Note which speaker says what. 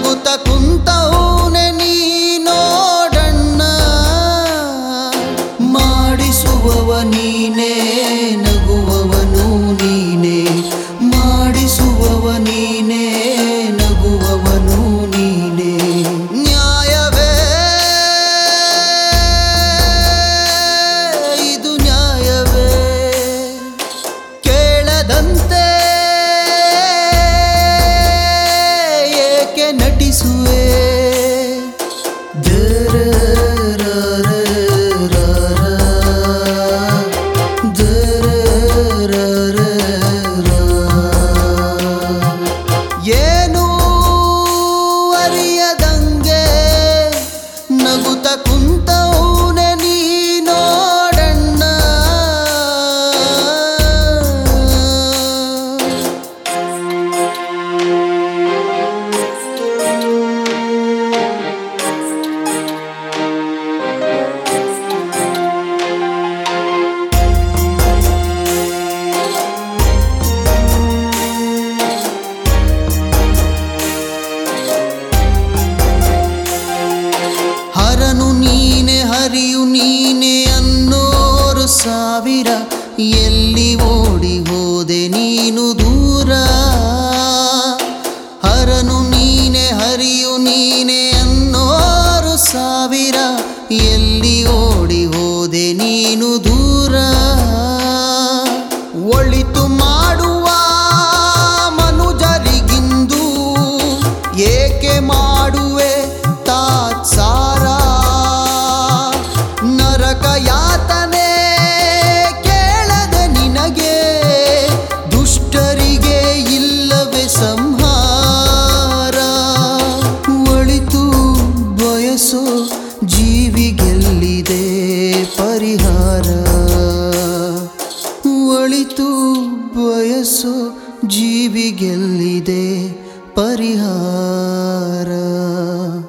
Speaker 1: ನಗುತ್ತ ಕುಂತವನೆ ನೀ ನೋಡಣ್ಣ ಮಾಡಿಸುವವ ನೀನೇ ನಗುವವನು ನೀನೇ ಮಾಡಿಸುವವ ನೀನೇ ನಗುವವನು ನೀನೇ ನ್ಯಾಯವೇ ಇದು ನ್ಯಾಯವೇ ಕೇಳದಂತೆ ಏಕೆ ನಟಿಸುವೆ ಏನು ಅರಿಯದಂಗೆ ನಗುತ್ತ ಕುಂತವನೆ ನೀ ನೋಡಣ್ಣ ಹರನು ನೀನೆ ಹರಿಯು ನೀನೆ ಅನ್ನೋರು ಸಾವಿರ ಎಲ್ಲಿ ಓಡಿ ಹೋದೆ ನೀನು ದೂರ ಹರನು ನೀನೆ ಹರಿಯು ನೀನೆ ಅನ್ನೋರು ಸಾವಿರ ಎಲ್ಲಿ ಓಡಿ ಹೋದೆ ನೀನು ದೂರ ಒಳಿತು ಮಾಡುವ ಮನುಜರಿಗಿಂದು ಏಕೆ ಮಾಡುವೆ ತಾತ್ಸಾರ ನರಕ ಯಾತನೆ ಕೇಳದೆ ನಿನಗೆ ದುಷ್ಟರಿಗೆ ಇಲ್ಲವೇ ಸಂಹಾರ ಒಳಿತು ಬಯಸೋ ಜೀವಿಗೆಲ್ಲಿದೆ ಪರಿಹಾರ ಒಳಿತು ಬಯಸೋ ಜೀವಿಗೆಲ್ಲಿದೆ ಪರಿಹಾರ